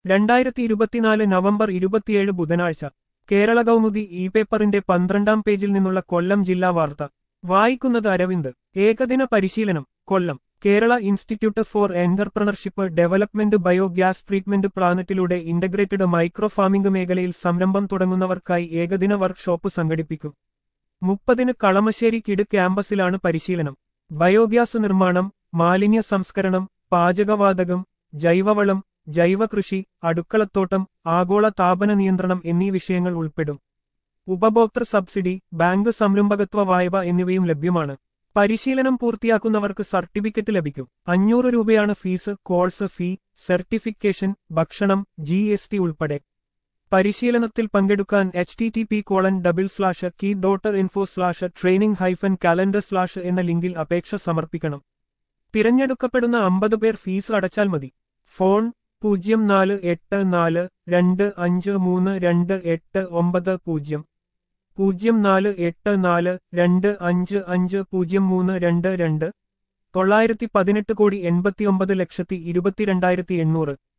രണ്ടായിരത്തി ഇരുപത്തിനാല് നവംബർ ഇരുപത്തിയേഴ് ബുധനാഴ്ച കേരള കൗമുദി ഇ പേപ്പറിന്റെ പന്ത്രണ്ടാം പേജിൽ നിന്നുള്ള കൊല്ലം ജില്ലാ വാർത്ത വായിക്കുന്നത് അരവിന്ദ് ഏകദിന പരിശീലനം Kollam Kerala institute for entrepreneurship development biogas treatment പ്ലാനറ്റിലൂടെ ഇന്റഗ്രേറ്റഡ് മൈക്രോ ഫാമിംഗ് മേഖലയിൽ സംരംഭം തുടങ്ങുന്നവർക്കായി ഏകദിന വർക്ക്ഷോപ്പ് സംഘടിപ്പിക്കും മുപ്പതിന് കളമശ്ശേരി കിഡ് ക്യാമ്പസിലാണ് പരിശീലനം ബയോഗ്യാസ് നിർമ്മാണം മാലിന്യ സംസ്കരണം പാചകവാതകം ജൈവവളം ജൈവകൃഷി അടുക്കളത്തോട്ടം ആഗോള താപന നിയന്ത്രണം എന്നീ വിഷയങ്ങൾ ഉൾപ്പെടും ഉപഭോക്തൃ സബ്സിഡി ബാങ്ക് സംരംഭകത്വ വായ്പ എന്നിവയും ലഭ്യമാണ് പരിശീലനം പൂർത്തിയാക്കുന്നവർക്ക് സർട്ടിഫിക്കറ്റ് ലഭിക്കും അഞ്ഞൂറ് രൂപയാണ് ഫീസ് കോഴ്സ് ഫീ സർട്ടിഫിക്കേഷൻ ഭക്ഷണം ജി എസ് ടി ഉൾപ്പെടെ പരിശീലനത്തിൽ പങ്കെടുക്കാൻ H T T P colon double slash key dot info slash training hyphen calendar slash എന്ന ലിങ്കിൽ അപേക്ഷ സമർപ്പിക്കണം തിരഞ്ഞെടുക്കപ്പെടുന്ന അമ്പത് പേർ ഫീസ് അടച്ചാൽ മതി ഫോൺ പൂജ്യം നാല് എട്ട് നാല് രണ്ട് അഞ്ച് മൂന്ന് രണ്ട് എട്ട് ഒമ്പത് പൂജ്യം പൂജ്യം നാല് എട്ട് നാല് രണ്ട് അഞ്ച് അഞ്ച് പൂജ്യം മൂന്ന് രണ്ട് രണ്ട് തൊള്ളായിരത്തി പതിനെട്ട് കോടി എൺപത്തിയൊമ്പത് ലക്ഷത്തി ഇരുപത്തിരണ്ടായിരത്തി എണ്ണൂറ്